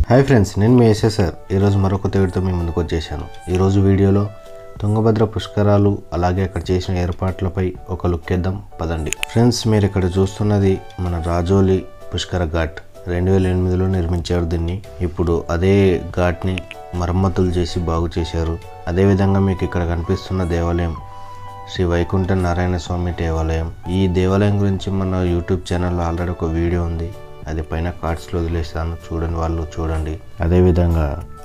hi friends నేను మీ SSR ఈరోజు మరొక తేడుతో మీ ముందుకు వచ్చేసాను ఈరోజు వీడియోలో తుంగభద్ర పుష్కరాలు అలాగే అక్కడ చేసిన ఏర్పాట్లపై ఒక లుక్ ఇద్దాం పదండి ఫ్రెండ్స్ మీరు ఇక్కడ చూస్తున్నది మన రాజోలి పుష్కర ఘాట్ రెండు వేల ఎనిమిదిలో నిర్మించారు దీన్ని ఇప్పుడు అదే ఘాట్ని మరమ్మతులు చేసి బాగు చేశారు అదేవిధంగా మీకు ఇక్కడ కనిపిస్తున్న దేవాలయం శ్రీ వైకుంఠ నారాయణ స్వామి దేవాలయం ఈ దేవాలయం గురించి మన యూట్యూబ్ ఛానల్లో ఆల్రెడీ ఒక వీడియో ఉంది అది పైన కార్డ్స్లో వదిలేస్తాను చూడని వాళ్ళు చూడండి అదేవిధంగా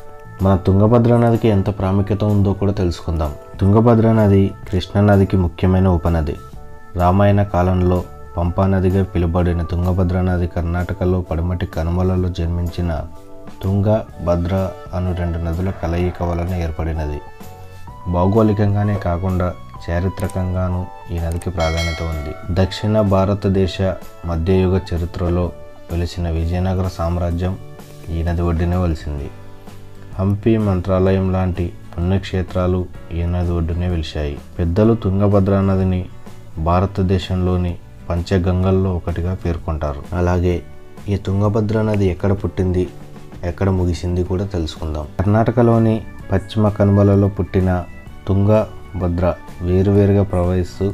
మన తుంగభద్ర నదికి ఎంత ప్రాముఖ్యత ఉందో కూడా తెలుసుకుందాం తుంగభద్ర నది కృష్ణా నదికి ముఖ్యమైన ఉపనది రామాయణ కాలంలో పంపా నదిగా పిలువబడిన తుంగభద్ర నది కర్ణాటకలో పడమటి కనుమలలో జన్మించిన తుంగ భద్ర అను రెండు నదుల కలయిక వలన ఏర్పడినది భౌగోళికంగానే కాకుండా చారిత్రకంగాను ఈ నదికి ప్రాధాన్యత ఉంది దక్షిణ భారతదేశ మధ్యయుగ చరిత్రలో వెలిసిన విజయనగర సామ్రాజ్యం ఈ నది ఒడ్డునే వెలిసింది హంపి మంత్రాలయం లాంటి పుణ్యక్షేత్రాలు ఈ నది ఒడ్డునే వెలిశాయి పెద్దలు తుంగభద్ర నదిని భారతదేశంలోని పంచగంగల్లో ఒకటిగా పేర్కొంటారు అలాగే ఈ తుంగభద్ర నది ఎక్కడ పుట్టింది ఎక్కడ ముగిసింది కూడా తెలుసుకుందాం కర్ణాటకలోని పశ్చిమ కనుమలలో పుట్టిన తుంగభద్ర వేరువేరుగా ప్రవహిస్తూ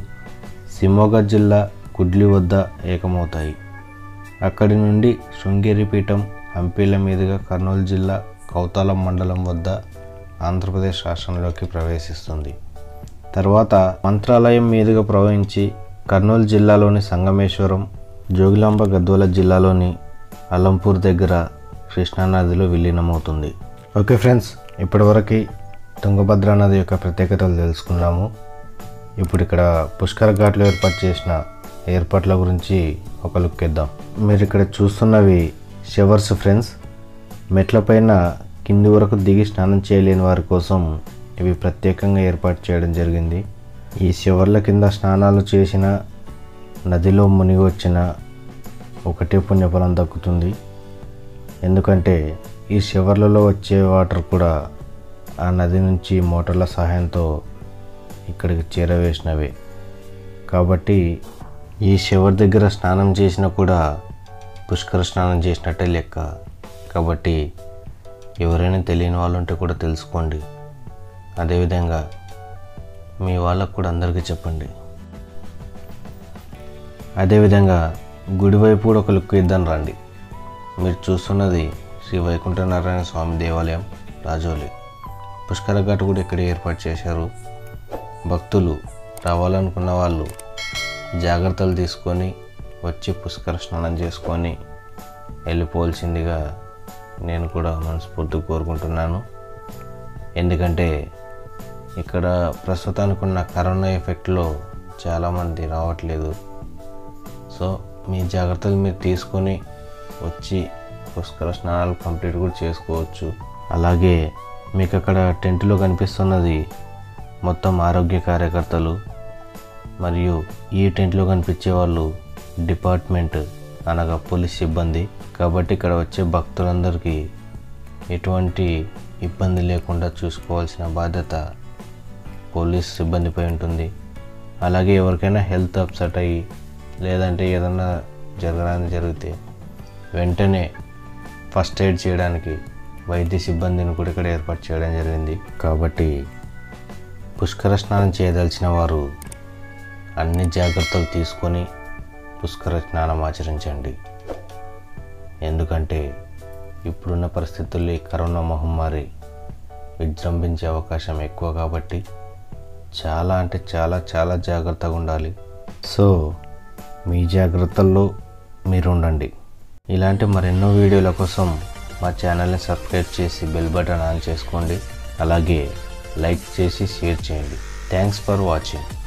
శిమోగా జిల్లా కుడ్లి వద్ద ఏకమవుతాయి అక్కడి నుండి శృంగేరి పీఠం హంపీల మీదుగా కర్నూలు జిల్లా కౌతాలం మండలం వద్ద ఆంధ్రప్రదేశ్ రాష్ట్రంలోకి ప్రవేశిస్తుంది తర్వాత మంత్రాలయం మీదుగా ప్రవహించి కర్నూలు జిల్లాలోని సంగమేశ్వరం జోగులాంబ గద్వాల జిల్లాలోని అలంపూర్ దగ్గర కృష్ణానదిలో విలీనమవుతుంది ఓకే ఫ్రెండ్స్ ఇప్పటివరకు తుంగభద్ర నది యొక్క ప్రత్యేకతలు తెలుసుకున్నాము ఇప్పుడు ఇక్కడ పుష్కర ఘాట్లో ఏర్పాటు చేసిన ఏర్పాట్ల గురించి ఒక లుక్ ఇద్దాం మీరు ఇక్కడ చూస్తున్నవి షవర్స్ ఫ్రెండ్స్ మెట్లపైన కింది వరకు దిగి స్నానం చేయలేని వారి కోసం ఇవి ప్రత్యేకంగా ఏర్పాటు చేయడం జరిగింది ఈ శివర్ల కింద స్నానాలు చేసిన నదిలో మునిగి వచ్చిన ఒకటే పుణ్యఫలం దక్కుతుంది ఎందుకంటే ఈ శివర్లలో వచ్చే వాటర్ కూడా ఆ నది నుంచి మోటార్ల సహాయంతో ఇక్కడికి చేరవేసినవే కాబట్టి ఈ శివర్ దగ్గర స్నానం చేసినా కూడా పుష్కర స్నానం చేసినట్టే లెక్క కాబట్టి ఎవరైనా తెలియని వాళ్ళు ఉంటే కూడా తెలుసుకోండి అదేవిధంగా మీ వాళ్ళకు కూడా అందరికీ చెప్పండి అదేవిధంగా గుడివైపు కూడా ఒక లుక్ ఇద్దాం రండి మీరు చూస్తున్నది శ్రీ వైకుంఠ నారాయణ స్వామి దేవాలయం రాజోలి పుష్కర ఘాట్ కూడా ఇక్కడ ఏర్పాటు చేశారు భక్తులు రావాలనుకున్న వాళ్ళు జాగ్రత్తలు తీసుకొని వచ్చి పుష్కర స్నానం చేసుకొని వెళ్ళిపోవాల్సిందిగా నేను కూడా మనస్ఫూర్తిగా కోరుకుంటున్నాను ఎందుకంటే ఇక్కడ ప్రస్తుతానికి ఉన్న కరోనా ఎఫెక్ట్లో చాలామంది రావట్లేదు సో మీ జాగ్రత్తలు మీరు తీసుకొని వచ్చి పుష్కర స్నానాలు కంప్లీట్ కూడా చేసుకోవచ్చు అలాగే మీకు అక్కడ టెంట్లో కనిపిస్తున్నది మొత్తం ఆరోగ్య కార్యకర్తలు మరియు ఈ టెంట్లో కనిపించే వాళ్ళు డిపార్ట్మెంట్ అనగా పోలీస్ సిబ్బంది కాబట్టి ఇక్కడ వచ్చే భక్తులందరికీ ఎటువంటి ఇబ్బంది లేకుండా చూసుకోవాల్సిన బాధ్యత పోలీస్ సిబ్బందిపై ఉంటుంది అలాగే ఎవరికైనా హెల్త్ అప్సెట్ అయ్యి లేదంటే ఏదన్నా జరగడానికి జరిగితే వెంటనే ఫస్ట్ ఎయిడ్ చేయడానికి వైద్య సిబ్బందిని కూడా ఇక్కడ ఏర్పాటు చేయడం జరిగింది కాబట్టి పుష్కర స్నానం చేయదలిచిన వారు అన్ని జాగ్రత్తలు తీసుకొని పుష్కర స్నానం ఆచరించండి ఎందుకంటే ఇప్పుడున్న పరిస్థితుల్లో ఈ కరోనా మహమ్మారి విజృంభించే అవకాశం ఎక్కువ కాబట్టి చాలా అంటే చాలా చాలా జాగ్రత్తగా ఉండాలి సో మీ జాగ్రత్తల్లో మీరు ఉండండి ఇలాంటి మరెన్నో వీడియోల కోసం మా ఛానల్ని సబ్స్క్రైబ్ చేసి బెల్ బటన్ ఆన్ చేసుకోండి అలాగే లైక్ చేసి షేర్ చేయండి థ్యాంక్స్ ఫర్ వాచింగ్